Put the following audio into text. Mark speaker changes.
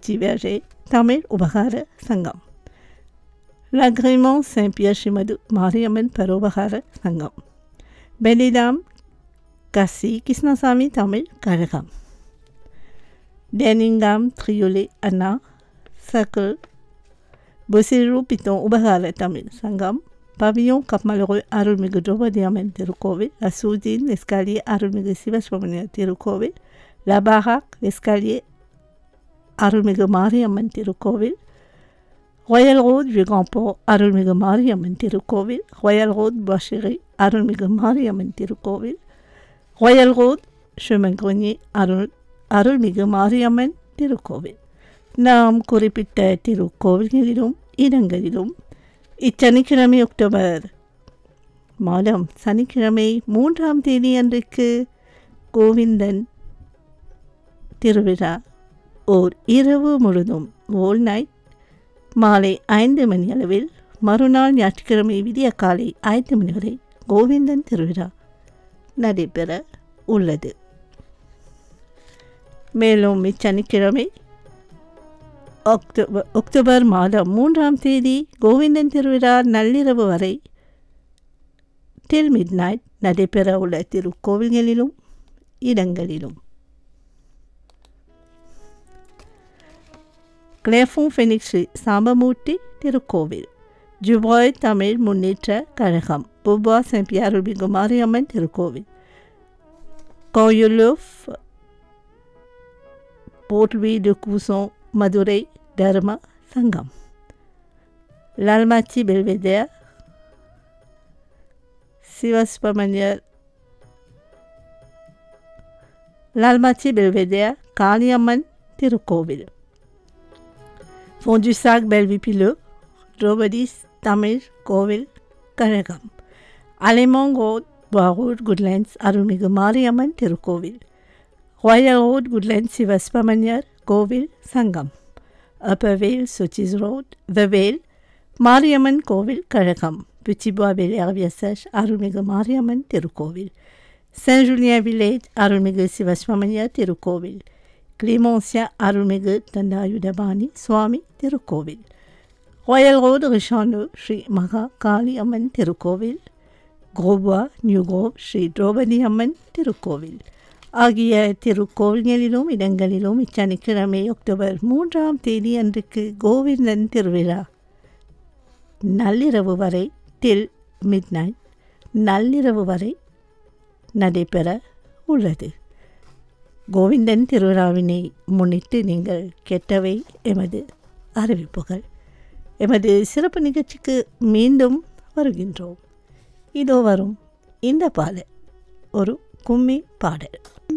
Speaker 1: Petit Verger Tamil உபகார சங்கம் லக்ரிமோன் செம்பியர் ஸ்ரீமது மாரியம்மன் பரோபகார சங்கம் பெலிதாம் கசி கிருஷ்ணசாமி தமிழ் கழகம் டெனிங்காம் த்ரியுலி அண்ணா சர்க்கிள் புசிரு பித்தோன் உபகார தமிழ் சங்கம் பவியோன் கப்மலரு அருள்மிகு திரௌபதி அம்மன் திருக்கோவில் அசூதீன் எஸ்காலியே அருள்மிகு சிவசுப்ரமணிய திருக்கோவில் லபாகாக் எஸ்காலியே அருள்மிகு மாரியம்மன் திருக்கோவில் ராயல் ரோட் விகாம்போ அருள்மிகு மாரியம்மன் திருக்கோவில் ராயல் ரோட் பாஷிரி அருள்மிகு மாரியம்மன் திருக்கோவில் ராயல் ரோட் ஷுமங்குனி அருள் அருள்மிகு மாரியம்மன் திருக்கோவில் நாம் குறிப்பிட்ட திருக்கோவில்களிலும் இடங்களிலும் இச்சனிக்கிழமை அக்டோபர் மாதம் சனிக்கிழமை மூன்றாம் தேதி அன்றைக்கு கோவிந்தன் திருவிழா ஓர் இரவு முழுதும் ஓல் நைட் மாலை ஐந்து மணி அளவில் மறுநாள் ஞாயிற்றுக்கிழமை விடிய காலை ஐந்து மணி வரை கோவிந்தன் திருவிழா நடைபெற உள்ளது மேலும் இச்சனிக்கிழமை அக்டோபர் அக்டோபர் மாதம் மூன்றாம் தேதி கோவிந்தன் திருவிழா நள்ளிரவு வரை டில் மிட் நைட் நடைபெற உள்ள திருக்கோவில்களிலும் இடங்களிலும் கிளேஃபோன் ஃபெனிக்ஸ் ஸ்ரீ சாம்பமூர்த்தி திருக்கோவில் ஜுபாய் தமிழ் முன்னேற்ற கழகம் புபா செம்பியாருள்மிகு மாரியம்மன் திருக்கோவில் கோயுலூஃப் போர்ட்வி டு கூசோன் மதுரை தர்ம சங்கம் லால்மாச்சி பெல்வெதர் சிவசுப்ரமணியர் லால்மாச்சி பெல்வெதர் காளியம்மன் திருக்கோவில் Fondussac Belvipileux, Drobadis தமிழ் கோவில் கழகம் அலைமாங் ரோட் பாரூர் குட்லேண்ட்ஸ் அருள்மிகு மாரியம்மன் திருக்கோவில் ராயல் ரோட் குட்லேண்ட்ஸ் சிவசுப்ரமணியர் கோவில் சங்கம் அப்பவேல் சுச்சிஸ் ரோட் வெவேல் மாரியம்மன் கோவில் கழகம் பிச்சிபா வேலியாவியசஷ் அருள்மிகு மாரியம்மன் திருக்கோவில் சென்ட் ஜூலியன் வில்லேஜ் அருள்மிகு சிவசுப்ரமணியர் திருக்கோவில் கிளிமோன்சியா அருள்மிகு தண்டாயுதபாணி சுவாமி திருக்கோவில் ராயல் ரோடு ரிஷானு ஸ்ரீ மகா காளி அம்மன் திருக்கோவில் கோபா நியூ கோவ் ஸ்ரீ திரௌபதி அம்மன் திருக்கோவில் ஆகிய திருக்கோவில்களிலும் இடங்களிலும் இச்சனிக்கிழமை அக்டோபர் மூன்றாம் தேதி அன்றைக்கு கோவிந்தன் திருவிழா நள்ளிரவு வரை டில் மிட் நைட் நள்ளிரவு வரை நடைபெற உள்ளது கோவிந்தன் திருவிழாவினை முன்னிட்டு நீங்கள் கேட்டவை எமது அறிவிப்புகள் எமது சிறப்பு நிகழ்ச்சிக்கு மீண்டும் வருகின்றோம் இதோ வரும் இந்த பாடல் ஒரு கும்மி பாடல்